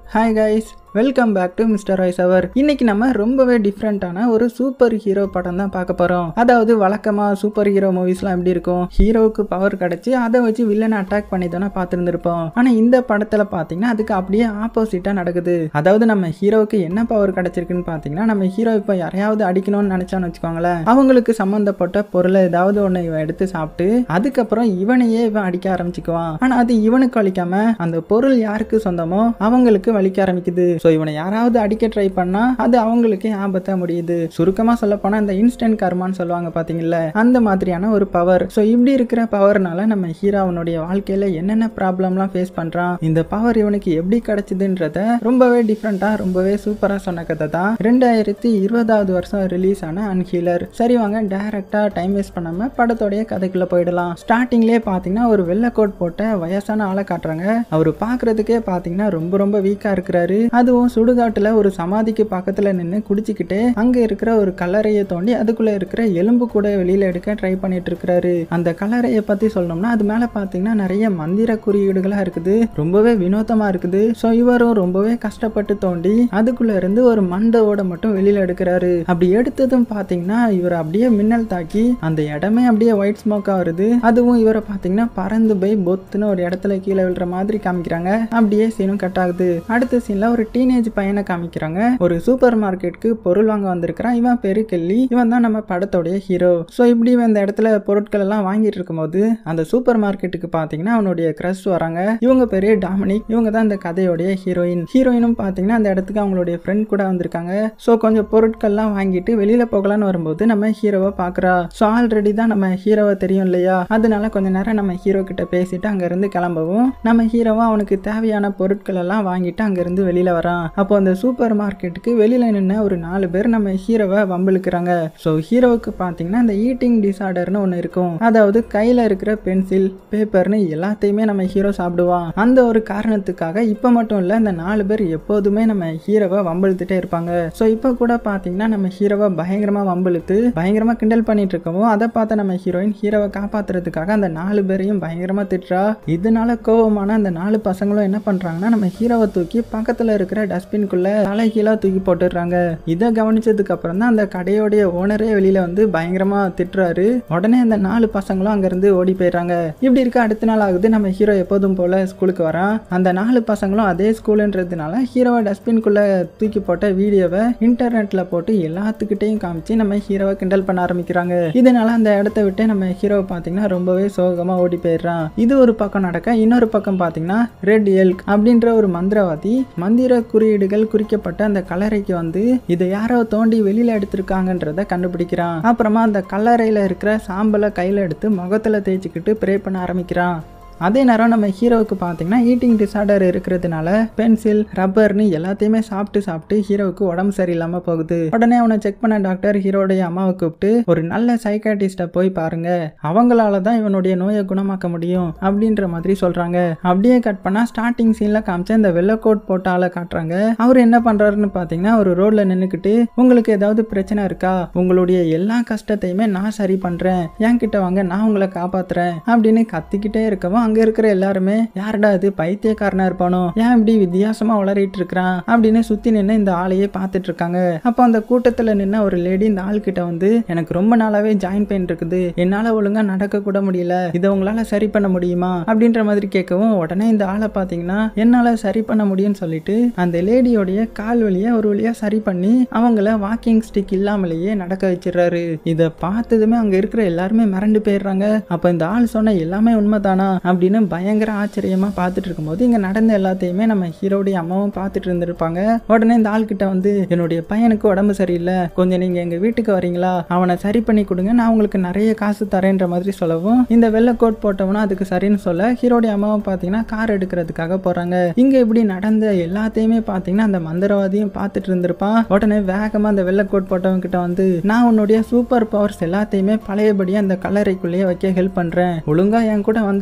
hi guys welcome back to mister Roys அவர் இன்னைக்கு நம்ம ரொம்பவே டிஃப்ரெண்ட்டான ஒரு சூப்பர் ஹீரோ படம் தான் பார்க்க போகிறோம் அதாவது வழக்கமாக சூப்பர் ஹீரோ மூவிஸ்லாம் எப்படி இருக்கும் ஹீரோவுக்கு பவர் கிடச்சி அதை வச்சு வில்லனை அட்டாக் பண்ணி தானே பார்த்துருந்துருப்போம் ஆனால் இந்த படத்தில் பார்த்தீங்கன்னா அதுக்கு அப்படியே ஆப்போசிட்டாக நடக்குது அதாவது நம்ம ஹீரோவுக்கு என்ன பவர் கிடச்சிருக்குன்னு பார்த்தீங்கன்னா நம்ம ஹீரோ இப்போ யாரையாவது அடிக்கணும்னு நினச்சான்னு வச்சுக்கோங்களேன் அவங்களுக்கு சம்மந்தப்பட்ட பொருளை ஏதாவது ஒன்று இவன் எடுத்து சாப்பிட்டு அதுக்கப்புறம் இவனையே இவன் அடிக்க ஆரம்பிச்சுக்குவான் ஆனால் அது இவனுக்கு வலிக்காம அந்த பொருள் யாருக்கு சொந்தமோ அவங்களுக்கு வலிக்க ஆரம்பிக்குது ஸோ இவனை யாராவது அடிக்க ட்ரை பண்ணா அது அவங்களுக்கே ஆபத்தா முடியுது சுருக்கமா சொல்ல போனா இந்த இன்ஸ்டன்ட் கர்மான்னு சொல்லுவாங்க பாத்தீங்கல்ல அந்த மாதிரியான ஒரு பவர் ஸோ இப்படி இருக்கிற பவர்னால நம்ம ஹீரோ அவனுடைய வாழ்க்கையில என்னென்ன ப்ராப்ளம்லாம் ஃபேஸ் பண்றான் இந்த பவர் இவனுக்கு எப்படி கிடைச்சதுன்றத ரொம்பவே டிஃப்ரெண்டா ரொம்பவே சூப்பரா சொன்ன கதை தான் ரெண்டாயிரத்தி இருபதாவது வருஷம் ரிலீஸ் ஆன அன்ஹீலர் சரி வாங்க டைரக்டா டைம் வேஸ்ட் பண்ணாம படத்தோடைய கதைக்குள்ள போயிடலாம் ஸ்டார்டிங்லேயே பாத்தீங்கன்னா ஒரு வெள்ளை கோட் போட்ட வயசான ஆளை காட்டுறாங்க அவர் பாக்குறதுக்கே பாத்தீங்கன்னா ரொம்ப ரொம்ப வீக்கா இருக்கிறாரு அதுவும் சுடுகாட்டுல ஒரு சமாதிக்கு பக்கத்துல நின்று குடிச்சுக்கிட்டு அங்க இருக்கிற ஒரு கல்லறையை தோண்டி அதுக்குள்ள இருக்கிற எலும்பு கூட வெளியில எடுக்க ட்ரை பண்ணிட்டு இருக்கிறாரு அந்த கல்லறையை பத்தி சொல்லணும்னா அது மேல பாத்தீங்கன்னா நிறைய மந்திர குறியீடுகளா இருக்குது ரொம்பவே வினோதமா இருக்குது ஸோ இவரும் ரொம்பவே கஷ்டப்பட்டு தோண்டி அதுக்குள்ள இருந்து ஒரு மண்டவோட மட்டும் வெளியில எடுக்கிறாரு அப்படி எடுத்ததும் பாத்தீங்கன்னா இவர் அப்படியே மின்னல் தாக்கி அந்த இடமே அப்படியே ஒயிட் ஸ்மோக்கா வருது அதுவும் இவரை பாத்தீங்கன்னா பறந்து போய் பொத்துன்னு ஒரு இடத்துல கீழே விழுற மாதிரி காமிக்கிறாங்க அப்படியே சீனும் கட் ஆகுது அடுத்த சீன்ல ஒரு டீனேஜ் பையனை காமிக்கிறாங்க ஒரு சூப்பர் மார்க்கெட்டுக்கு பொருள் வாங்க வந்திருக்கிறான் இவன் பேரு கெல்லி இவன் தான் நம்ம படத்தோடைய ஹீரோ ஸோ இப்படி இவன் இந்த இடத்துல பொருட்கள் எல்லாம் வாங்கிட்டு இருக்கும்போது அந்த சூப்பர் மார்க்கெட்டுக்கு பாத்தீங்கன்னா அவனுடைய க்ரஷ் வராங்க இவங்க பேரு டாமினிக் இவங்க தான் இந்த கதையோடைய ஹீரோயின் ஹீரோயினும் பாத்தீங்கன்னா அந்த இடத்துக்கு அவங்களுடைய ஃப்ரெண்ட் கூட வந்திருக்காங்க ஸோ கொஞ்சம் பொருட்கள்லாம் வாங்கிட்டு வெளியில போகலான்னு வரும்போது நம்ம ஹீரோவை பாக்குறா ஸோ ஆல்ரெடி தான் நம்ம ஹீரோவை தெரியும் இல்லையா அதனால கொஞ்ச நேரம் நம்ம ஹீரோ கிட்ட பேசிட்டு அங்க இருந்து கிளம்பவும் நம்ம ஹீரோவும் அவனுக்கு தேவையான பொருட்கள் எல்லாம் வாங்கிட்டு அங்க இருந்து வெளியில வரான் அப்போ அந்த சூப்பர் மார்க்கெட்டுக்கு வெளியில நின்று ஒரு நாலு பேர் நம்ம ஹீரோவை வம்பிழுக்கிறாங்க ஸோ ஹீரோவுக்கு பார்த்தீங்கன்னா இந்த ஈட்டிங் டிசார்டர்னு ஒன்று இருக்கும் அதாவது கையில் இருக்கிற பென்சில் பேப்பர்னு எல்லாத்தையுமே நம்ம ஹீரோ சாப்பிடுவான் அந்த ஒரு காரணத்துக்காக இப்போ மட்டும் இல்லை இந்த நாலு பேர் எப்போதுமே நம்ம ஹீரோவை வம்பிழுத்துட்டே இருப்பாங்க ஸோ இப்போ கூட பார்த்தீங்கன்னா நம்ம ஹீரோவை பயங்கரமாக வம்பிழுத்து பயங்கரமாக கிண்டல் பண்ணிட்டு இருக்கவும் அதை பார்த்த நம்ம ஹீரோயின் ஹீரோவை காப்பாத்துறதுக்காக அந்த நாலு பேரையும் பயங்கரமாக திட்டுறா இதனால கோவமான அந்த நாலு பசங்களும் என்ன பண்ணுறாங்கன்னா நம்ம ஹீரோவை தூக்கி பக்கத்தில் இருக்கிற டஸ்ட்பின்குள்ள தலைகீழாக தூக்கி போட்டுடுறாங்க இதை கவனிச்சதுக்கு அப்புறம் தான் அந்த கடையோடைய ஓனரே வெளியில வந்து பயங்கரமா திட்டுறாரு உடனே அந்த நாலு பசங்களும் அங்கிருந்து ஓடி போயிடுறாங்க இப்படி இருக்க அடுத்த நாள் ஆகுது நம்ம ஹீரோ எப்போதும் போல ஸ்கூலுக்கு வரான் அந்த நாலு பசங்களும் அதே ஸ்கூலுன்றதுனால ஹீரோவை டஸ்ட்பின்குள்ள தூக்கி போட்ட வீடியோவை இன்டர்நெட்ல போட்டு எல்லாத்துக்கிட்டையும் காமிச்சு நம்ம ஹீரோவை கிண்டல் பண்ண ஆரம்பிக்கிறாங்க இதனால அந்த இடத்த விட்டு நம்ம ஹீரோவை பார்த்தீங்கன்னா ரொம்பவே சோகமா ஓடி போயிடுறான் இது ஒரு பக்கம் நடக்க இன்னொரு பக்கம் பார்த்தீங்கன்னா ரெட் எல்க் அப்படின்ற ஒரு மந்திரவாதி மந்திர குறியீடுகள் குறிக்கப்பட்ட அந்த கல்லறைக்கு வந்து இதை யாரோ தோண்டி வெளியில எடுத்திருக்காங்கன்றத கண்டுபிடிக்கிறான் அப்புறமா அந்த கல்லறையில இருக்கிற சாம்பலை கையில எடுத்து முகத்துல தேய்ச்சிக்கிட்டு ப்ரே பண்ண ஆரம்பிக்கிறான் அதே நேரம் நம்ம ஹீரோவுக்கு பார்த்தீங்கன்னா ஈட்டிங் டிசார்டர் இருக்கிறதுனால பென்சில் ரப்பர்னு எல்லாத்தையுமே சாப்பிட்டு சாப்பிட்டு ஹீரோவுக்கு உடம்பு சரியில்லாம போகுது உடனே அவனை செக் பண்ண டாக்டர் ஹீரோடைய அம்மாவை கூப்பிட்டு ஒரு நல்ல சைக்காட்டிஸ்ட்டை போய் பாருங்க அவங்களால தான் இவனுடைய நோயை குணமாக்க முடியும் அப்படின்ற மாதிரி சொல்றாங்க அப்படியே கட் பண்ணா ஸ்டார்டிங் சீன்ல காமிச்ச இந்த வெள்ளை கோட் போட்ட ஆளை காட்டுறாங்க அவர் என்ன பண்றாருன்னு பார்த்தீங்கன்னா ஒரு ரோட்ல நின்றுக்கிட்டு உங்களுக்கு ஏதாவது பிரச்சனை இருக்கா உங்களுடைய எல்லா கஷ்டத்தையுமே நான் சரி பண்றேன் என்கிட்ட வாங்க நான் உங்களை காப்பாத்துறேன் அப்படின்னு கத்திக்கிட்டே இருக்கவும் அங்க இருக்கிற எல்லாருமே யாருடா இது பைத்தியக்காரனா இருப்பானோ ஏன் இப்படி வித்தியாசமா வளரிட்டு இருக்கிறான் அப்படின்னு சுத்தி நின்று இந்த ஆளையே பார்த்துட்டு இருக்காங்க அப்போ அந்த கூட்டத்துல நின்ன ஒரு லேடி இந்த ஆள் கிட்ட வந்து எனக்கு ரொம்ப நாளாவே ஜாயின் பெயின் இருக்குது என்னால ஒழுங்கா நடக்க கூட முடியல இதை உங்களால சரி பண்ண முடியுமா அப்படின்ற மாதிரி கேட்கவும் உடனே இந்த ஆளை பாத்தீங்கன்னா என்னால சரி பண்ண முடியும்னு சொல்லிட்டு அந்த லேடியோடைய கால் வழியா ஒரு வழியா சரி பண்ணி அவங்கள வாக்கிங் ஸ்டிக் இல்லாமலேயே நடக்க வச்சிடுறாரு இதை பார்த்ததுமே அங்க இருக்கிற எல்லாருமே மிரண்டு போயிடுறாங்க அப்ப இந்த ஆள் சொன்ன எல்லாமே உண்மைதானா அப்படின்னு பயங்கர ஆச்சரியமா பார்த்துட்டு இருக்கும்போது இங்க நடந்த எல்லாத்தையுமே நம்ம ஹீரோடைய அம்மாவும் பார்த்துட்டு இருந்திருப்பாங்க உடனே இந்த ஆள் கிட்ட வந்து என்னுடைய பையனுக்கு உடம்பு சரியில்லை கொஞ்சம் நீங்க எங்க வீட்டுக்கு வரீங்களா அவனை சரி பண்ணி கொடுங்க நான் உங்களுக்கு நிறைய காசு தரேன்ற மாதிரி சொல்லவும் இந்த வெள்ளை கோட் போட்டவனும் அதுக்கு சரின்னு சொல்ல ஹீரோடைய அம்மாவும் பாத்தீங்கன்னா கார் எடுக்கிறதுக்காக போறாங்க இங்க இப்படி நடந்த எல்லாத்தையுமே பாத்தீங்கன்னா அந்த மந்திரவாதியும் பார்த்துட்டு இருந்திருப்பான் உடனே வேகமா அந்த வெள்ளை கோட் போட்டவன் கிட்ட வந்து நான் உன்னுடைய சூப்பர் பவர்ஸ் எல்லாத்தையுமே பழையபடியா அந்த கல்லறைக்குள்ளேயே வைக்க ஹெல்ப் பண்றேன் ஒழுங்கா என் கூட வந்துருன்ற மாதிரி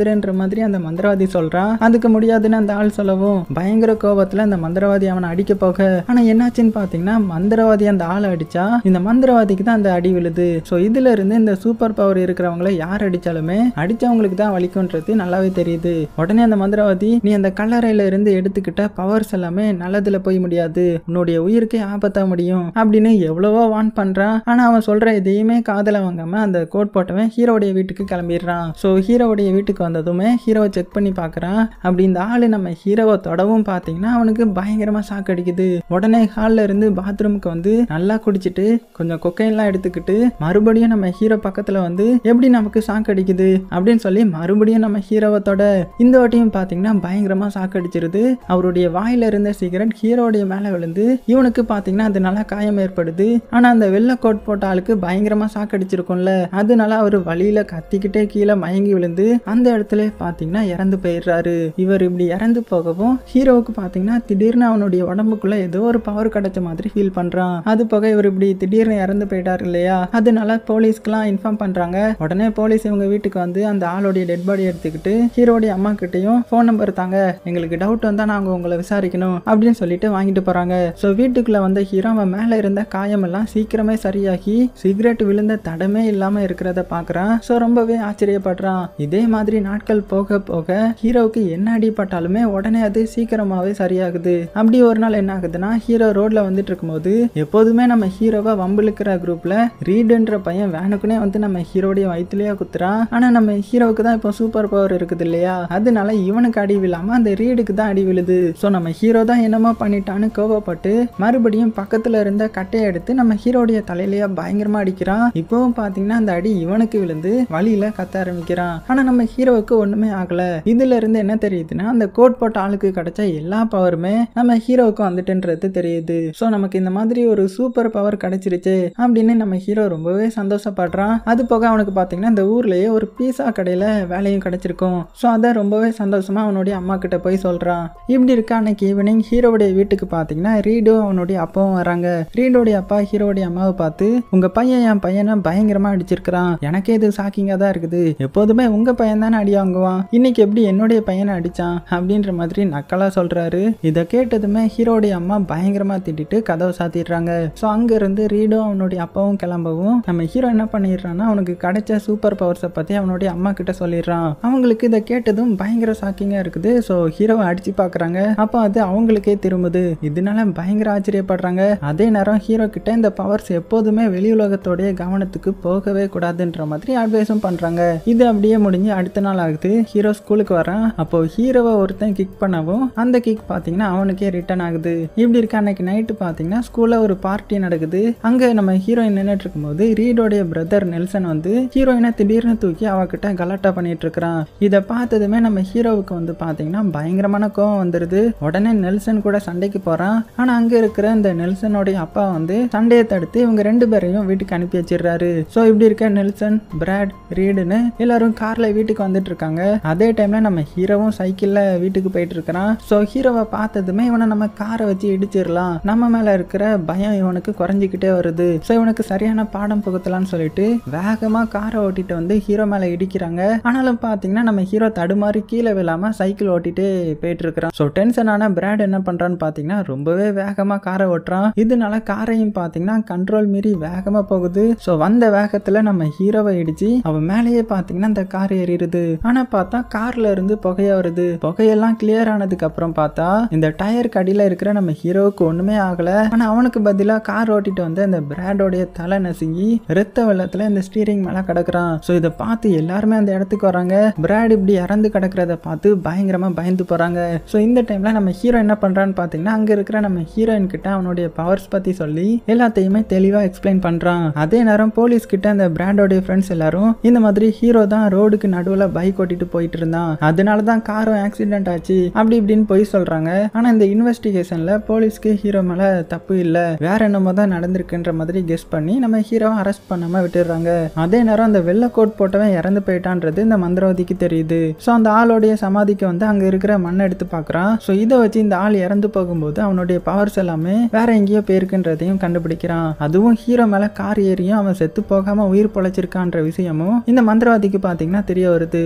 மாதிரி அந்த மந்திரவாதி சொல்றான் அதுக்கு முடியாதுன்னு அந்த ஆள் சொல்லவும் பயங்கர கோபத்துல அந்த மந்திரவாதி அவனை அடிக்க போக ஆனா என்னாச்சுன்னு பாத்தீங்கன்னா மந்திரவாதி அந்த ஆளை அடிச்சா இந்த மந்திரவாதிக்கு தான் அந்த அடி விழுது ஸோ இதுல இருந்து இந்த சூப்பர் பவர் இருக்கிறவங்கள யார் அடிச்சாலுமே அடிச்சவங்களுக்கு தான் வலிக்கும்ன்றது நல்லாவே தெரியுது உடனே அந்த மந்திரவாதி நீ அந்த கல்லறையில இருந்து எடுத்துக்கிட்ட பவர்ஸ் எல்லாமே நல்லதுல போய் முடியாது உன்னுடைய உயிருக்கே ஆபத்தா முடியும் அப்படின்னு எவ்வளவோ வான் பண்றான் ஆனா அவன் சொல்ற எதையுமே காதல வாங்காம அந்த கோட் போட்டவன் ஹீரோடைய வீட்டுக்கு கிளம்பிடுறான் ஸோ ஹீரோவுடைய வீட்டுக்கு வந்ததுமே ஹீரோவை செக் பண்ணி பார்க்கறான் அப்படி இந்த ஆளு நம்ம ஹீரோவை தொடவும் பார்த்தீங்கன்னா அவனுக்கு பயங்கரமா ஷாக் அடிக்குது உடனே ஹால்ல இருந்து பாத்ரூமுக்கு வந்து நல்லா குடிச்சிட்டு கொஞ்சம் கொக்கைன்லாம் எடுத்துக்கிட்டு மறுபடியும் நம்ம ஹீரோ பக்கத்துல வந்து எப்படி நமக்கு ஷாக் அடிக்குது அப்படின்னு சொல்லி மறுபடியும் நம்ம ஹீரோவை தொட இந்த வாட்டியும் பார்த்தீங்கன்னா பயங்கரமா ஷாக் அடிச்சிருது அவருடைய வாயில இருந்த சிகரெட் ஹீரோடைய மேல விழுந்து இவனுக்கு பார்த்தீங்கன்னா அது நல்லா காயம் ஏற்படுது ஆனா அந்த வெள்ளை கோட் போட்ட ஆளுக்கு பயங்கரமா ஷாக் அடிச்சிருக்கும்ல அதனால அவர் வழியில கத்திக்கிட்டே கீழே மயங்கி விழுந்து அந்த இடத்துல பார்த்தீங்கன்னா இறந்து போயிடுறாரு இவர் இப்படி இறந்து போகவும் ஹீரோவுக்கு பார்த்தீங்கன்னா திடீர்னு அவனுடைய உடம்புக்குள்ள ஏதோ ஒரு பவர் கிடைச்ச மாதிரி ஃபீல் பண்றான் அது போக இவர் இப்படி திடீர்னு இறந்து போயிட்டார் இல்லையா அதனால போலீஸ்க்குலாம் இன்ஃபார்ம் பண்றாங்க உடனே போலீஸ் இவங்க வீட்டுக்கு வந்து அந்த ஆளுடைய டெட் பாடி எடுத்துக்கிட்டு ஹீரோடைய அம்மா கிட்டயும் ஃபோன் நம்பர் தாங்க எங்களுக்கு டவுட் வந்தா நாங்க உங்களை விசாரிக்கணும் அப்படின்னு சொல்லிட்டு வாங்கிட்டு போறாங்க ஸோ வீட்டுக்குள்ள வந்த ஹீரோ அவன் மேல இருந்த காயமெல்லாம் சீக்கிரமே சரியாகி சிகரெட் விழுந்த தடமே இல்லாம இருக்கிறத பாக்குறான் ஸோ ரொம்பவே ஆச்சரியப்படுறான் இதே மாதிரி நாட்கள் போக போக ஹீரோவுக்கு என்ன அடிபட்டாலுமே உடனே அது சீக்கிரமாவே சரியாகுது அப்படி ஒரு நாள் என்ன ஆகுதுன்னா ஹீரோ ரோட்ல வந்துட்டு இருக்கும்போது எப்போதுமே நம்ம ஹீரோவை வம்பிழுக்கிற குரூப்ல ரீடுன்ற பையன் வேனுக்குனே வந்து நம்ம ஹீரோடைய வயிற்றுலயே குத்துறான் ஆனா நம்ம ஹீரோவுக்கு தான் இப்போ சூப்பர் பவர் இருக்குது இல்லையா அதனால இவனுக்கு அடி விழாம அந்த ரீடுக்கு தான் அடி விழுது ஸோ நம்ம ஹீரோ தான் என்னமோ பண்ணிட்டான்னு கோவப்பட்டு மறுபடியும் பக்கத்துல இருந்த கட்டையை எடுத்து நம்ம ஹீரோடைய தலையிலேயே பயங்கரமா அடிக்கிறான் இப்பவும் பாத்தீங்கன்னா அந்த அடி இவனுக்கு விழுந்து வழியில கத்த ஆரம்பிக்கிறான் ஆனா நம்ம ஹீரோவுக்கு ஒண்ணுமே ஆகல இதுல இருந்து என்ன தெரியுதுன்னா அந்த கோட் போட்ட ஆளுக்கு கிடைச்ச எல்லா பவருமே நம்ம ஹீரோவுக்கு வந்துட்டுன்றது தெரியுது ஸோ நமக்கு இந்த மாதிரி ஒரு சூப்பர் பவர் கிடைச்சிருச்சு அப்படின்னு நம்ம ஹீரோ ரொம்பவே சந்தோஷப்படுறான் அது போக அவனுக்கு பார்த்தீங்கன்னா இந்த ஊர்லயே ஒரு பீஸா கடையில் வேலையும் கிடைச்சிருக்கும் ஸோ அதை ரொம்பவே சந்தோஷமா அவனுடைய அம்மா கிட்ட போய் சொல்றான் இப்படி இருக்க அன்னைக்கு ஈவினிங் ஹீரோவுடைய வீட்டுக்கு பார்த்தீங்கன்னா ரீடும் அவனுடைய அப்பாவும் வராங்க ரீடோடைய அப்பா ஹீரோடைய அம்மாவை பார்த்து உங்க பையன் என் பையனை பயங்கரமா அடிச்சிருக்கிறான் எனக்கே இது ஷாக்கிங்காக தான் இருக்குது எப்போதுமே உங்க பையன் தானே அடி வாங்குவான் இன்னைக்கு எப்படி என்னுடைய பையனை அடிச்சான் அப்படின்ற மாதிரி நக்கலா சொல்றாரு இதை கேட்டதுமே ஹீரோடைய அம்மா பயங்கரமா திட்டிட்டு கதவை சாத்திடுறாங்க ஸோ அங்க இருந்து ரீடும் அவனுடைய அப்பாவும் கிளம்பவும் நம்ம ஹீரோ என்ன பண்ணிடுறான்னா அவனுக்கு கிடைச்ச சூப்பர் பவர்ஸை பத்தி அவனுடைய அம்மா கிட்ட சொல்லிடுறான் அவங்களுக்கு இதை கேட்டதும் பயங்கர ஷாக்கிங்கா இருக்குது ஸோ ஹீரோவை அடிச்சு பாக்குறாங்க அப்போ அது அவங்களுக்கே திரும்புது இதனால பயங்கர ஆச்சரியப்படுறாங்க அதே நேரம் ஹீரோ கிட்ட இந்த பவர்ஸ் எப்போதுமே வெளி உலகத்தோடைய கவனத்துக்கு போகவே கூடாதுன்ற மாதிரி அட்வைஸும் பண்றாங்க இது அப்படியே முடிஞ்சு அடுத்த நாள் ஆகுது ஹீரோ ஸ்கூலுக்கு வரான் அப்போ ஹீரோவை ஒருத்தன் கிக் பண்ணவும் அந்த கிக் பாத்தீங்கன்னா அவனுக்கே ரிட்டர்ன் ஆகுது இப்படி இருக்க அன்னைக்கு நைட்டு பாத்தீங்கன்னா ஸ்கூல்ல ஒரு பார்ட்டி நடக்குது அங்க நம்ம ஹீரோயின் நின்றுட்டு இருக்கும்போது ரீடோடைய பிரதர் நெல்சன் வந்து ஹீரோயினை திடீர்னு தூக்கி அவகிட்ட கலாட்டா பண்ணிட்டு இருக்கிறான் இதை பார்த்ததுமே நம்ம ஹீரோவுக்கு வந்து பாத்தீங்கன்னா பயங்கரமான கோவம் வந்துருது உடனே நெல்சன் கூட சண்டைக்கு போறான் ஆனா அங்க இருக்கிற இந்த நெல்சனுடைய அப்பா வந்து சண்டையை தடுத்து இவங்க ரெண்டு பேரையும் வீட்டுக்கு அனுப்பி வச்சிடுறாரு ஸோ இப்படி இருக்க நெல்சன் பிராட் ரீடுன்னு எல்லாரும் கார்ல வீட்டுக்கு வந்துட்டு இருக்காங்க அதே டைம்ல நம்ம ஹீரோவும் சைக்கிள்ல வீட்டுக்கு போயிட்டு இருக்கிறான் ஸோ ஹீரோவை பார்த்ததுமே இவனை நம்ம காரை வச்சு இடிச்சிடலாம் நம்ம மேல இருக்கிற பயம் இவனுக்கு குறைஞ்சிக்கிட்டே வருது ஸோ இவனுக்கு சரியான பாடம் புகுத்தலாம்னு சொல்லிட்டு வேகமா காரை ஓட்டிட்டு வந்து ஹீரோ மேல இடிக்கிறாங்க ஆனாலும் பாத்தீங்கன்னா நம்ம ஹீரோ தடுமாறி கீழே விழாம சைக்கிள் ஓட்டிட்டு போயிட்டு இருக்கிறான் ஸோ டென்ஷனான பிராட் என்ன பண்றான்னு பாத்தீங்கன்னா ரொம்பவே வேகமா காரை ஓட்டுறான் இதனால காரையும் பாத்தீங்கன்னா கண்ட்ரோல் மீறி வேகமா போகுது ஸோ வந்த வேகத்துல நம்ம ஹீரோவை இடிச்சு அவன் மேலேயே பாத்தீங்கன்னா அந்த கார் ஏறிடுது ஆனா பார்த்தா கார்ல இருந்து புகையா வருது புகையெல்லாம் கிளியர் ஆனதுக்கு அப்புறம் பார்த்தா இந்த டயருக்கு அடியில இருக்கிற நம்ம ஹீரோவுக்கு ஒண்ணுமே ஆகல ஆனா அவனுக்கு பதிலா கார் ஓட்டிட்டு வந்து அந்த பிராடோடைய தலை நசுங்கி ரத்த வெள்ளத்துல இந்த ஸ்டீரிங் மேல கிடக்குறான் ஸோ இதை பார்த்து எல்லாருமே அந்த இடத்துக்கு வராங்க பிராட் இப்படி இறந்து கிடக்கிறத பார்த்து பயங்கரமா பயந்து போறாங்க ஸோ இந்த டைம்ல நம்ம ஹீரோ என்ன பண்றான்னு பாத்தீங்கன்னா அங்க இருக்கிற நம்ம ஹீரோயின் கிட்ட அவனுடைய பவர்ஸ் பத்தி சொல்லி எல்லாத்தையுமே தெளிவா எக்ஸ்பிளைன் பண்றான் அதே நேரம் போலீஸ் கிட்ட அந்த பிராண்டோடைய ஃப்ரெண்ட்ஸ் எல்லாரும் இந்த மாதிரி ஹீரோ தான் ரோடுக்கு நடுவுல பைக் ஓட்டிட்டு போயிட்டு இருந்தான் அதனால தான் காரும் ஆக்சிடென்ட் ஆச்சு அப்படி இப்படின்னு போய் சொல்றாங்க ஆனா இந்த இன்வெஸ்டிகேஷன்ல போலீஸ்க்கு ஹீரோ மேல தப்பு இல்ல வேற என்னமோ தான் நடந்திருக்குன்ற மாதிரி கெஸ் பண்ணி நம்ம ஹீரோவை அரெஸ்ட் பண்ணாம விட்டுடுறாங்க அதே நேரம் அந்த வெள்ளை கோட் போட்டவன் இறந்து போயிட்டான்றது இந்த மந்திரவாதிக்கு தெரியுது ஸோ அந்த ஆளுடைய சமாதிக்கு வந்து அங்க இருக்கிற மண்ணை எடுத்து பார்க்கறான் ஸோ இதை வச்சு இந்த ஆள் இறந்து போகும்போது அவனுடைய பவர்ஸ் எல்லாமே வேற எங்கேயோ போயிருக்குன்றதையும் கண்டுபிடிக்கிறான் அதுவும் ஹீரோ மேல கார் ஏறியும் அவன் செத்து போகாம உயிர் பொழைச்சிருக்கான்ற விஷயமும் இந்த மந்திரவாதிக்கு பாத்தீங்கன்னா தெரிய வருது உடனே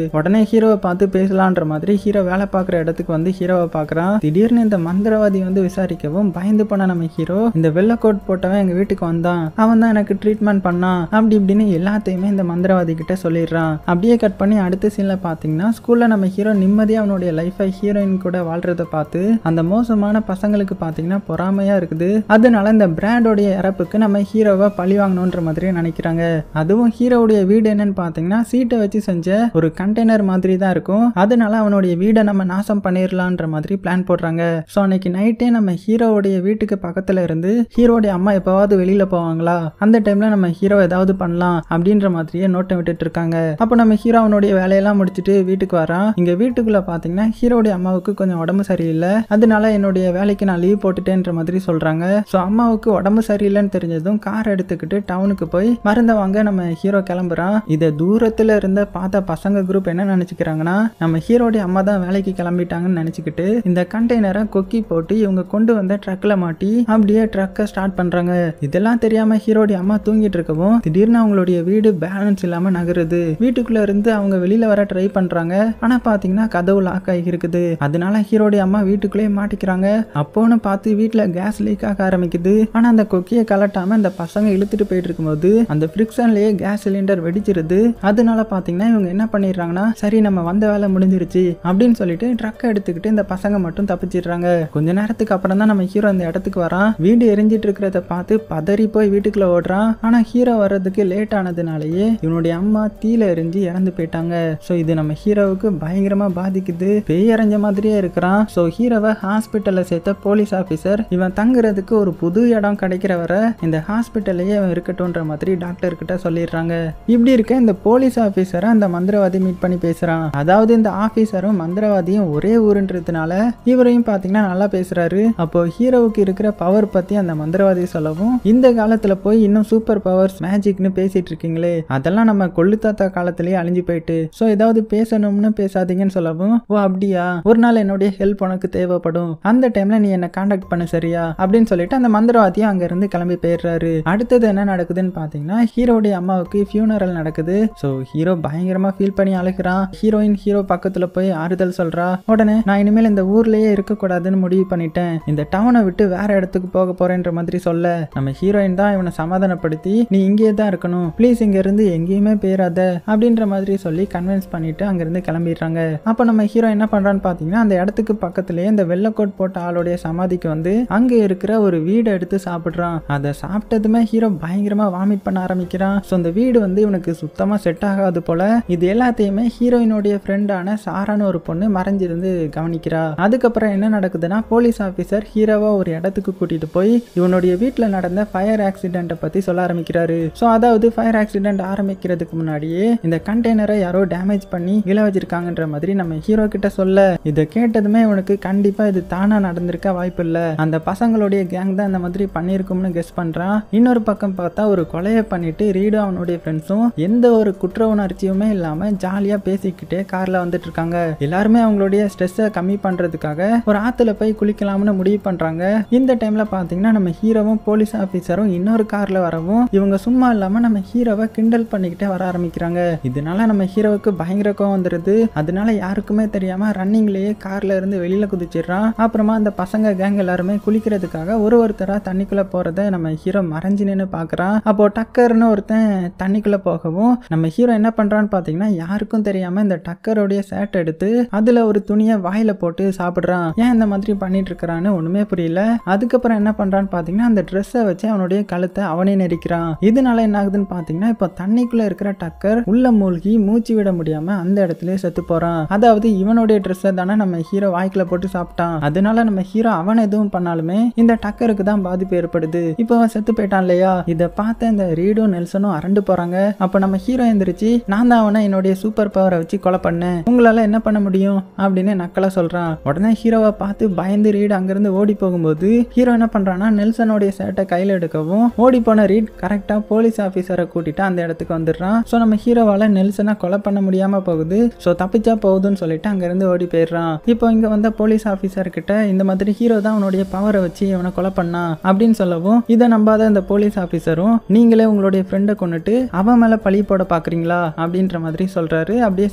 ஹீரோவை பார்த்து பேசலான்ற மாதிரி ஹீரோ வேலை பார்க்குற இடத்துக்கு வந்து ஹீரோவை பார்க்குறான் திடீர்னு இந்த மந்திரவாதி வந்து விசாரிக்கவும் பயந்து போன நம்ம ஹீரோ இந்த வெள்ளை கோட் போட்டவன் எங்க வீட்டுக்கு வந்தான் அவன் தான் எனக்கு ட்ரீட்மெண்ட் பண்ணான் அப்படி இப்படின்னு எல்லாத்தையுமே இந்த மந்திரவாதி கிட்ட சொல்லிடுறான் அப்படியே கட் பண்ணி அடுத்த சீன்ல பாத்தீங்கன்னா ஸ்கூல்ல நம்ம ஹீரோ நிம்மதியா அவனுடைய லைஃபை ஹீரோயின் கூட வாழ்றத பார்த்து அந்த மோசமான பசங்களுக்கு பாத்தீங்கன்னா பொறாமையா இருக்குது அதனால இந்த பிராண்டோடைய இறப்புக்கு நம்ம ஹீரோவை பழி வாங்கணுன்ற மாதிரி நினைக்கிறாங்க அதுவும் ஹீரோவுடைய வீடு என்னன்னு பாத்தீங்கன்னா சீட்டை வச்சு செஞ்ச ஒரு கண்டெய்னர் மாதிரி தான் இருக்கும் அதனால அவனுடைய வீடை நம்ம நாசம் பண்ணிடலான்ற மாதிரி பிளான் போடுறாங்க ஸோ அன்னைக்கு நைட்டே நம்ம ஹீரோவுடைய வீட்டுக்கு பக்கத்துல இருந்து ஹீரோடைய அம்மா எப்பவாவது வெளியில போவாங்களா அந்த டைம்ல நம்ம ஹீரோ ஏதாவது பண்ணலாம் அப்படின்ற மாதிரியே நோட்டை விட்டுட்டு இருக்காங்க அப்போ நம்ம ஹீரோ அவனுடைய வேலையெல்லாம் முடிச்சுட்டு வீட்டுக்கு வரான் இங்க வீட்டுக்குள்ள பாத்தீங்கன்னா ஹீரோடைய அம்மாவுக்கு கொஞ்சம் உடம்பு சரியில்லை அதனால என்னுடைய வேலைக்கு நான் லீவ் போட்டுட்டேன்ற மாதிரி சொல்றாங்க ஸோ அம்மாவுக்கு உடம்பு சரியில்லைன்னு தெரிஞ்சதும் கார் எடுத்துக்கிட்டு டவுனுக்கு போய் மருந்த வாங்க நம்ம ஹீரோ கிளம்புறான் இதை தூரத்துல இருந்த பார்த்த பசங்க குரூப் என்ன நினைச்சுக்கிறாங்கன்னா நம்ம ஹீரோடைய அம்மா தான் வேலைக்கு கிளம்பிட்டாங்கன்னு நினைச்சுக்கிட்டு இந்த கண்டெய்னரை கொக்கி போட்டு இவங்க கொண்டு வந்த ட்ரக்ல மாட்டி அப்படியே ட்ரக்கை ஸ்டார்ட் பண்றாங்க இதெல்லாம் தெரியாம ஹீரோடைய அம்மா தூங்கிட்டு இருக்கவும் திடீர்னு அவங்களுடைய வீடு பேலன்ஸ் இல்லாம நகருது வீட்டுக்குள்ள இருந்து அவங்க வெளியில வர ட்ரை பண்றாங்க ஆனா பாத்தீங்கன்னா கதவு லாக் ஆகி இருக்குது அதனால ஹீரோடைய அம்மா வீட்டுக்குள்ளேயே மாட்டிக்கிறாங்க அப்போன்னு பார்த்து வீட்டுல கேஸ் லீக் ஆக ஆரம்பிக்குது ஆனா அந்த கொக்கியை கலட்டாம இந்த பசங்க இழுத்துட்டு போயிட்டு இருக்கும்போது அந்த ஃப்ரிக்ஷன்லயே கேஸ் சிலிண்டர் வெடிச்சிருது அதனால பாத்தீங்கன்னா இவங்க என்ன பண்ணிடுறாங்கன்னா சரி நம்ம வந்த வேலை முடிஞ்சிருச்சு அப்படின்னு சொல்லிட்டு ட்ரக்கை எடுத்துக்கிட்டு இந்த பசங்க மட்டும் தப்பிச்சிடுறாங்க கொஞ்ச நேரத்துக்கு அப்புறம் தான் நம்ம ஹீரோ அந்த இடத்துக்கு வரான் வீடு எரிஞ்சிட்டு இருக்கிறத பார்த்து பதறி போய் வீட்டுக்குள்ள ஓடுறான் ஆனா ஹீரோ வர்றதுக்கு லேட் ஆனதுனாலயே இவனுடைய அம்மா தீல எரிஞ்சு இறந்து போயிட்டாங்க ஸோ இது நம்ம ஹீரோவுக்கு பயங்கரமா பாதிக்குது பேய் அரைஞ்ச மாதிரியே இருக்கிறான் ஸோ ஹீரோவை ஹாஸ்பிட்டல்ல சேர்த்த போலீஸ் ஆஃபீஸர் இவன் தங்குறதுக்கு ஒரு புது இடம் கிடைக்கிற வரை இந்த ஹாஸ்பிட்டல்லையே அவன் இருக்கட்டும்ன்ற மாதிரி டாக்டர் கிட்ட சொல்லிடுறாங்க இப்படி இருக்க இந்த போலீஸ் ஆஃபீஸரை அந்த மந்திரவாதி மீட் பண்ணி பேசுறான் அதாவது இந்த ஆஃபீஸரும் மந்திரவாதியும் ஒரே ஊருன்றதுனால இவரையும் பாத்தீங்கன்னா நல்லா பேசுறாரு அப்போ ஹீரோவுக்கு இருக்கிற பவர் பத்தி அந்த மந்திரவாதி சொல்லவும் இந்த காலத்துல போய் இன்னும் சூப்பர் பவர்ஸ் மேஜிக்னு பேசிட்டு இருக்கீங்களே அதெல்லாம் நம்ம கொள்ளுத்தாத்தா காலத்திலேயே அழிஞ்சு போயிட்டு ஸோ ஏதாவது பேசணும்னு பேசாதீங்கன்னு சொல்லவும் ஓ அப்படியா ஒரு நாள் என்னுடைய ஹெல்ப் உனக்கு தேவைப்படும் அந்த டைம்ல நீ என்ன காண்டாக்ட் பண்ணு சரியா அப்படின்னு சொல்லிட்டு அந்த மந்திரவாதியும் அங்க இருந்து கிளம்பி போயிடுறாரு அடுத்தது என்ன நடக்குதுன்னு பாத்தீங்கன்னா ஹீரோடைய அம்மாவுக்கு ஃபியூனரல் நடக்குது ஸோ ஹீரோ பயங்கரமா ஃபீல் பண்ணி அழுகிறான் ஹீரோயின் ஹீரோ பக்கத்துல போய் ஆறுதல் சொல்றா உடனே நான் இனிமேல் இந்த ஊர்லயே இருக்கக்கூடாதுன்னு முடிவு பண்ணிட்டேன் இந்த டவுனை விட்டு வேற இடத்துக்கு போக போறேன்ற மாதிரி சொல்ல நம்ம ஹீரோயின் தான் இவனை சமாதானப்படுத்தி நீ இங்கேயே தான் இருக்கணும் ப்ளீஸ் இங்க இருந்து எங்கேயுமே போயிடாத அப்படின்ற மாதிரி சொல்லி கன்வின்ஸ் பண்ணிட்டு அங்கிருந்து கிளம்பிடுறாங்க அப்போ நம்ம ஹீரோ என்ன பண்றான்னு பாத்தீங்கன்னா அந்த இடத்துக்கு பக்கத்துலயே இந்த வெள்ளக்கோட் போட்ட ஆளுடைய சமாதிக்கு வந்து அங்க இருக்கிற ஒரு வீடை எடுத்து சாப்பிடுறான் அதை சாப்பிட்டதுமே ஹீரோ பயங்கரமா வாமிட் பண்ண ஆரம்பிக்கிறான் ஸோ அந்த வீடு வந்து இவனுக்கு சுத்தமா செட் ஆகாது போல இது எல்லாத்தையுமே ஹீரோயினுடைய ஃப்ரெண்டான சாரான்னு ஒரு பொண்ணு மறைஞ்சிருந்து கவனிக்கிறா அதுக்கப்புறம் என்ன நடக்குதுன்னா போலீஸ் ஆஃபீஸர் ஹீரோவா ஒரு இடத்துக்கு கூட்டிட்டு போய் இவனுடைய வீட்டில் நடந்த ஃபயர் ஆக்சிடென்ட்டை பத்தி சொல்ல ஆரம்பிக்கிறாரு ஸோ அதாவது ஃபயர் ஆக்சிடென்ட் ஆரம்பிக்கிறதுக்கு முன்னாடியே இந்த கண்டெய்னரை யாரோ டேமேஜ் பண்ணி விழ வச்சிருக்காங்கன்ற மாதிரி நம்ம ஹீரோ கிட்ட சொல்ல இதை கேட்டதுமே இவனுக்கு கண்டிப்பா இது தானா நடந்திருக்க வாய்ப்பு இல்லை அந்த பசங்களுடைய கேங் தான் இந்த மாதிரி பண்ணியிருக்கும்னு கெஸ் பண்றான் இன்னொரு பக்கம் பார்த்தா ஒரு கொலையை பண்ணிட்டு ரீடும் அவனுடைய ஃப்ரெண்ட்ஸும் எந்த ஒரு குற்ற உணர்ச்சியுமே இல்லாம ஜாலியா பேசிக்கிட்டே கார்ல வந்துட்டு இருக்காங்க எல்லாருமே அவங்களுடைய ஸ்ட்ரெஸ்ஸை கம்மி பண்றதுக்காக ஒரு ஆத்துல போய் குளிக்கலாம்னு முடிவு பண்றாங்க இந்த டைம்ல பாத்தீங்கன்னா நம்ம ஹீரோவும் போலீஸ் ஆபீசரும் இன்னொரு கார்ல வரவும் இவங்க சும்மா இல்லாம நம்ம ஹீரோவை கிண்டல் பண்ணிக்கிட்டே வர ஆரம்பிக்கிறாங்க இதனால நம்ம ஹீரோவுக்கு பயங்கர கோவம் வந்துருது அதனால யாருக்குமே தெரியாம ரன்னிங்லயே கார்ல இருந்து வெளியில குதிச்சிடுறான் அப்புறமா அந்த பசங்க கேங் எல்லாருமே குளிக்கிறதுக்காக ஒரு ஒருத்தரா தண்ணிக்குள்ள போறத நம்ம ஹீரோ மறைஞ்சு நின்று பாக்குறான் அப்போ டக்கர்னு ஒருத்தன் தண்ணிக்குள்ள போகவும் நம்ம ஹீரோ என்ன பண்றான்னு பாத்தீங்கன்னா யாருக்கும் தெரியாம இந்த டக்கரோடைய சேட் எடுத்து அதுல ஒரு துணியை வாயில போட்டு சாப்பிடுறான் ஏன் இந்த மாதிரி பண்ணிட்டு இருக்கிறான்னு ஒண்ணுமே புரியல அதுக்கப்புறம் என்ன பண்றான்னு பாத்தீங்கன்னா அந்த ட்ரெஸ்ஸை வச்சு அவனுடைய கழுத்தை அவனே நெரிக்கிறான் இதனால என்ன ஆகுதுன்னு பாத்தீங்கன்னா இப்போ தண்ணிக்குள்ள இருக்கிற டக்கர் உள்ள மூழ்கி மூச்சு விட முடியாம அந்த இடத்துலயே செத்து போறான் அதாவது இவனுடைய ட்ரெஸ்ஸை தானே நம்ம ஹீரோ வாய்க்குல போட்டு சாப்பிட்டான் அதனால நம்ம ஹீரோ அவன் எதுவும் பண்ணாலுமே இந்த டக்கருக்கு தான் பாதிப்பு ஏற்படுது இப்போ அவன் செத்து போயிட்டான் இல்லையா இதை பார்த்த இந்த ரீடும் நெல்சனும் அரண்டு போறாங்க அப்ப நம்ம ஹீரோ எந்திரிச்சு நான் தான் அவனை என்னுடைய சூப்பர் பவரை வச்சு கொலை பண்ணேன் உங்களால என்ன பண்ண முடியும் அப்படின்னு நக்கலா சொல்றான் உடனே ஹீரோவை பார்த்து பயந்து ரீடு அங்கிருந்து ஓடி போகும்போது ஹீரோ என்ன பண்றான்னா நெல்சனுடைய சேட்டை கையில எடுக்கவும் ஓடி போன ரீட் கரெக்டா போலீஸ் ஆபீசரை கூட்டிட்டு அந்த இடத்துக்கு வந்துடுறான் ஸோ நம்ம ஹீரோவால நெல்சனை கொலை பண்ண முடியாம போகுது ஸோ தப்பிச்சா போகுதுன்னு சொல்லிட்டு அங்கிருந்து ஓடி போயிடுறான் இப்போ இங்க வந்த போலீஸ் ஆபீசர் கிட்ட இந்த மாதிரி ஹீரோ தான் அவனுடைய பவரை வச்சு இவனை கொலை பண்ணா அப்படின்னு சொல்லவும் இதை நம்பாத அந்த போலீஸ் ஆபீசரும் நீங்களே உங்களுடைய ஃப்ரெண்டை கொண்டுட்டு அவன் மேல பழி போட பாக்குறீங்களா அப்படின்ற மாதிரி சொல்றாரு அப்படியே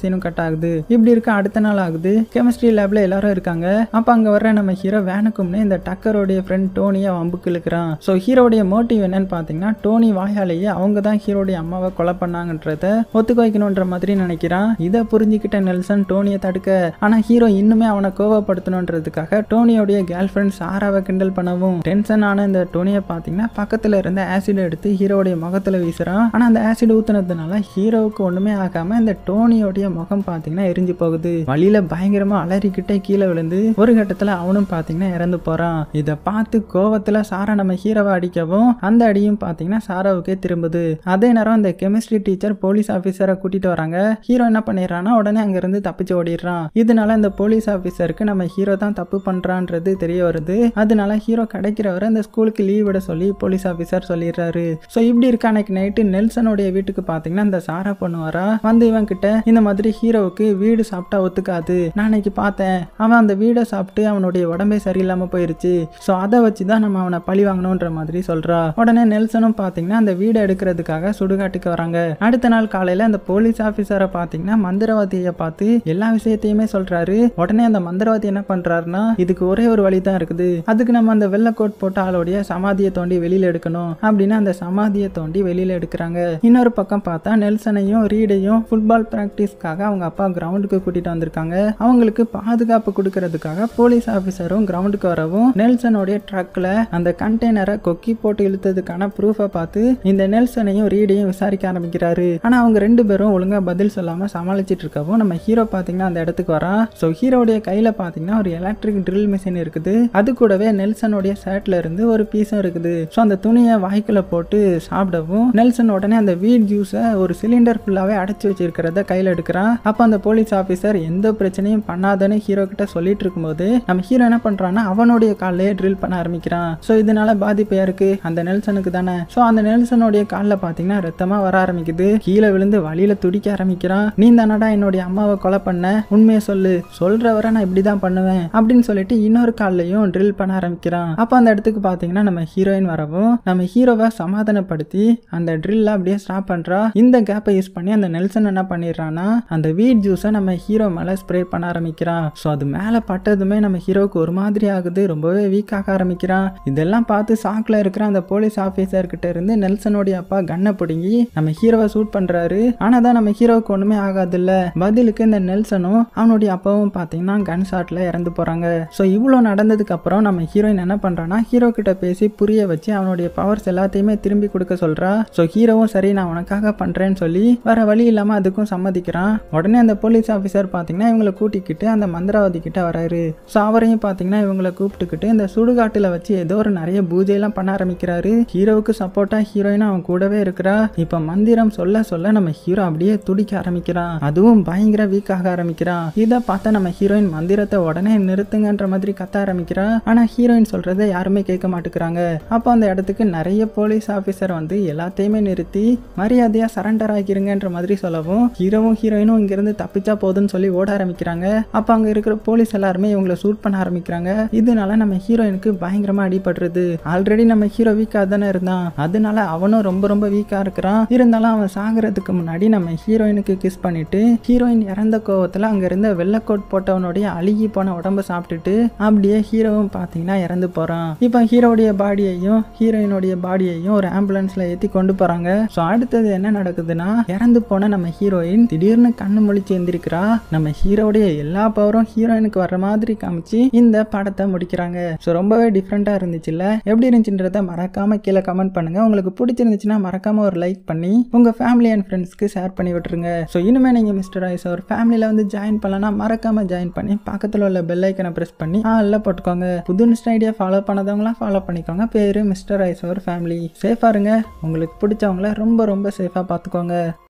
சீனும் கட் ஆகுது இப்படி இருக்க அடுத்த நாள் ஆகுது கெமிஸ்ட்ரி லேப்ல எல்லாரும் இருக்காங்க அப்ப அங்க வர்ற நம்ம ஹீரோ வேனுக்கும்னு இந்த டக்கரோடைய ஃப்ரெண்ட் டோனியை வம்புக்கு இழுக்கிறான் ஸோ ஹீரோடைய மோட்டிவ் என்னன்னு பாத்தீங்கன்னா டோனி வாயாலேயே அவங்க தான் ஹீரோடைய அம்மாவை கொலை பண்ணாங்கன்றத ஒத்துக்க வைக்கணுன்ற மாதிரி நினைக்கிறான் இதை புரிஞ்சுக்கிட்ட நெல்சன் டோனியை தடுக்க ஆனா ஹீரோ இன்னுமே அவனை கோவப்படுத்தணுன்றதுக்காக டோனியோடைய கேர்ள் ஃப்ரெண்ட் சாராவை கிண்டல் பண்ணவும் டென்ஷன் ஆன இந்த டோனியை பாத்தீங்கன்னா பக்கத்துல இருந்த ஆசிட் எடுத்து ஹீரோடைய முகத்துல வீசுறான் ஆனா அந்த ஆசிட் ஊத்துனதுனால ஹீரோவுக்கு ஒண்ணுமே ஆகாம இந்த டோனியோடைய முகம் பாத்தீங்கன்னா எரிஞ்சு போகுது வழியில பயங்கரமா அலறிக்கிட்டே கீழே விழுந்து ஒரு கட்டத்துல அவனும் பாத்தீங்கன்னா இறந்து போறான் இதை பார்த்து கோவத்துல சாரா நம்ம ஹீரோவை அடிக்கவும் அந்த அடியும் பாத்தீங்கன்னா சாராவுக்கே திரும்புது அதே நேரம் அந்த கெமிஸ்ட்ரி டீச்சர் போலீஸ் ஆபீசரை கூட்டிட்டு வராங்க ஹீரோ என்ன பண்ணிடுறான்னா உடனே அங்க இருந்து தப்பிச்சு ஓடிடுறான் இதனால இந்த போலீஸ் ஆபீசருக்கு நம்ம ஹீரோ தான் தப்பு பண்றான்றது தெரிய வருது அதனால ஹீரோ கிடைக்கிற வரை அந்த ஸ்கூலுக்கு லீவ் விட சொல்லி போலீஸ் ஆபீசர் சொல்லிடுறாரு ஸோ இப்படி இருக்க அன்னைக்கு நைட்டு நெல்சனுடைய வீட்டுக்கு பாத்தீங்கன்னா இந்த சாரா பொண்ணு வரா வந்து இவன் கிட்ட இந்த மாதிரி ஹீரோவுக்கு வீடு சாப்பிட்டா ஒத்துக்காது நான் அன்னைக்கு பார்த்தேன் அவன் அந்த வீடை சாப்பிட்டு அவனுடைய உடம்பே சரியில்லாம போயிருச்சு ஸோ அதை வச்சு தான் நம்ம அவனை பழி வாங்கணுன்ற மாதிரி சொல்றா உடனே நெல்சனும் பாத்தீங்கன்னா அந்த வீடை எடுக்கிறதுக்காக சுடுகாட்டுக்கு வராங்க அடுத்த நாள் காலையில அந்த போலீஸ் ஆபீசரை பாத்தீங்கன்னா மந்திரவாதியை பார்த்து எல்லா விஷயத்தையுமே சொல்றாரு உடனே அந்த மந்திரவாதி என்ன பண்றாருன்னா இதுக்கு ஒரே ஒரு வழி தான் இருக்குது அதுக்கு நம்ம அந்த வெள்ளை கோட் போட்ட ஆளுடைய சமாதியை தோண்டி வெளியில எடுக்கணும் அப்படின்னு அந்த சமாதியை தோண்டி வெளியில எடுக்கிறாங்க இன்னொரு பக்கம் பார்த்தா நெல்சனையும் ரீடையும் ஃபுட்பால் பிராக்டிஸ்க்காக அவங்க அப்பா கிரவுண்டுக்கு கூட்டிட்டு வந்திருக்காங்க அவங்களுக்கு பாதுகாப்பு கொடுக்கறதுக்காக போலீஸ் ஆபீசரும் கிரவுண்டுக்கு வரவும் நெல்சனுடைய ட்ரக்ல அந்த கண்டெய்னரை கொக்கி போட்டு இழுத்ததுக்கான ப்ரூஃபை பார்த்து இந்த நெல்சனையும் ரீடையும் விசாரிக்க ஆரம்பிக்கிறாரு ஆனா அவங்க ரெண்டு பேரும் ஒழுங்கா பதில் சொல்லாம சமாளிச்சிட்டு இருக்கவும் நம்ம ஹீரோ பாத்தீங்கன்னா அந்த இடத்துக்கு வரான் ஸோ ஹீரோடைய கையில பாத்தீங்கன்னா ஒரு எலக்ட்ரிக் ட்ரில் மிஷின் இருக்குது அது கூடவே நெல்சனுடைய ஷர்ட்ல இருந்து ஒரு பீஸும் இருக்குது ஸோ அந்த துணியை வாய்க்குள்ள போட்டு சாப்பிடவும் நெல்சன் உடனே அந்த வீட் ஜூஸை ஒரு சிலிண்டர் ஃபுல்லாவே அடைச்சு வச்சிருக்கிறத கையில எடுக்கிறான் அப்போ அந்த போலீஸ் ஆஃபீஸர் எந்த பிரச்சனையும் பண்ணாதன்னு ஹீரோ கிட்ட சொல்லிட்டு இருக்கும்போது நம்ம ஹீரோ என்ன பண்றான்னா அவனுடைய காலையே ட்ரில் பண்ண ஆரம்பிக்கிறான் ஸோ இதனால பாதிப்பு யாருக்கு அந்த நெல்சனுக்கு தானே ஸோ அந்த நெல்சனுடைய காலில் பார்த்தீங்கன்னா ரத்தமா வர ஆரம்பிக்குது கீழே விழுந்து வழியில துடிக்க ஆரம்பிக்கிறான் நீ தானடா என்னுடைய அம்மாவை கொலை பண்ண உண்மையை சொல்லு சொல்ற வரை நான் இப்படி தான் பண்ணுவேன் அப்படின்னு சொல்லிட்டு இன்னொரு கால்லையும் ட்ரில் பண்ண ஆரம்பிக்கிறான் அப்போ அந்த இடத்துக்கு பார்த்தீங்கன்னா நம்ம ஹீரோயின் வரவும் நம்ம ஹீரோவை சமாதானப்படுத்தி அந்த ட்ரில்ல அப்படியே ஸ்டாப் பண்றா இந்த கேப்பை யூஸ் பண்ணி அந்த நெல்சன் என்ன பண்ணிடுறான்னா அந்த வீட் ஜூஸை நம்ம ஹீரோ மேல ஸ்ப்ரே பண்ண ஆரம்பிக்கிறான் ஸோ அது மேல பட்டதுமே நம்ம ஹீரோவுக்கு ஒரு மாதிரி ஆகுது ரொம்பவே வீக் ஆக ஆரம்பிக்கிறான் இதெல்லாம் பார்த்து சாக்ல இருக்கிற அந்த போலீஸ் ஆஃபீஸர் கிட்ட இருந்து நெல்சனுடைய அப்பா கண்ணை பிடுங்கி நம்ம ஹீரோவை ஷூட் பண்றாரு ஆனா தான் நம்ம ஹீரோவுக்கு ஒண்ணுமே ஆகாது இல்ல பதிலுக்கு இந்த நெல்சனும் அவனுடைய அப்பாவும் பாத்தீங்கன்னா கன் ஷாட்ல இறந்து போறாங்க ஸோ இவ்வளோ நடந்ததுக்கு அப்புறம் நம்ம ஹீரோயின் என்ன பண்றான்னா ஹீரோ கிட்ட பேசி புரிய வச்சு அவனுடைய பவர்ஸ் எல்லாத்தையுமே திரும்பி கொடுக்க சொல்றா ஸோ ஹீரோவும் சரி நான் உனக்காக பண்றேன்னு சொல்லி வேற வழி இல்லாம அதுக்கும் சம்மதிக்கிறான் உடனே அந்த போலீஸ் ஆஃபீஸர் பாத்தீங்கன்னா இவங்களை கூட்டிக்கிட்டு அந்த மந்திரவாதி கிட்ட வராரு ஸோ அவரையும் பாத்தீங்கன்னா இவங்களை கூப்பிட்டுக்கிட்டு இந்த சுடுகாட்டுல வச்சு ஏதோ ஒரு நிறைய பூஜையெல்லாம் பண்ண ஆரம்பிக்கிறாரு ஹீரோவுக்கு சப்போர்ட்டா ஹீரோயினும் அவன் கூடவே இருக்கிறா இப்ப மந்திரம் சொல்ல சொல்ல நம்ம ஹீரோ அப்படியே துடிக்க ஆரம்பிக்கிறான் அதுவும் பயங்கர வீக் ஆக ஆரம்பிக்கிறான் இதை பார்த்தா நம்ம ஹீரோயின் மந்திரத்தை உடனே நிறுத்துங்கன்ற மாதிரி கத்த ஆரம்பிக்கிறா ஆனா ஹீரோயின் சொல்றதை யாருமே கேட்க மாட்டேங்கிறாங்க அப்போ அந்த இடத்துக்கு நிறைய போலீஸ் ஆபீசர் வந்து எல்லாத்தையுமே நிறுத்தி மரியாதையா சரண்டர் ஆகிருங்கன்ற மாதிரி சொல்லவும் ஹீரோவும் ஹீரோயினும் இங்கிருந்து தப்பிச்சா போதுன்னு சொல்லி ஓட ஆரம்பிக்கிறாங்க அப்போ அங்க இருக்கிற போலீஸ் எல்லாருமே இவங்களை ஷூட் பண்ண ஆரம்பிக்கிறாங்க இதனால நம்ம ஹீரோயினுக்கு பயங்கரமா அடிபடுறது ஆல்ரெடி நம்ம ஹீரோ வீக்கா தானே இருந்தான் அதனால அவனும் ரொம்ப ரொம்ப வீக்கா இருக்கிறான் இருந்தாலும் அவன் சாகுறதுக்கு முன்னாடி நம்ம ஹீரோயினுக்கு கிஸ் பண்ணிட்டு ஹீரோயின் இறந்த கோவத்துல அங்க இருந்த வெள்ளக்கோட் போட்டவனுடைய அழுகி போன உடம்ப சாப்பிட்டுட்டு அப்படியே ஹீரோவும் பாத்தீங்கன்னா இறந்து போறான் இப்போ ஹீரோடைய பாடியையும் ஹீரோயினுடைய பாடியையும் ஒரு ஆம்புலன்ஸ்ல ஏத்தி கொண்டு போறாங்க ஸோ அடுத்தது என்ன நடக்குதுன்னா இறந்து போன நம்ம ஹீரோயின் திடீர்னு கண்ணு முழிச்சு எந்திரிக்கிறா நம்ம ஹீரோடைய எல்லா பவரும் ஹீரோயினுக்கு வர்ற மாதிரி காமிச்சு இந்த படத்தை முடிக்கிறாங்க ஸோ ரொம்பவே டிஃப்ரெண்டா இருந்துச்சுல்ல எப்படி இருந்துச்சுன்றத மறக்காம கீழே கமெண்ட் பண்ணுங்க உங்களுக்கு பிடிச்சிருந்துச்சுன்னா மறக்காம ஒரு லைக் பண்ணி உங்க ஃபேமிலி அண்ட் ஃப்ரெண்ட்ஸ்க்கு ஷேர் பண்ணி விட்டுருங்க ஸோ இனிமே நீங்க மிஸ்டர் ஐஸ் ஒரு ஃபேமிலியில வந்து ஜாயின் பண்ணலாம் மறக்காம ஜாயின் பண்ணி பக்கத்துல உள்ள பெல் ஐக்கனை பிரஸ் பண்ணி ஆல்ல போட்டுக்கோங்க புது நிஸ்ட் ஐடியா ஃபாலோ பண்ணதவங்களாம் ஃபாலோ பண்ணிக்கோங்க பேரு மிஸ்டர் ஐஸ் ஒரு ஃபேமிலி சேஃபா இருங்க உங்களுக்கு பிடிச்சவங்கள ரொம்ப ரொம்ப சேஃபா பார்த்துக்கோங்க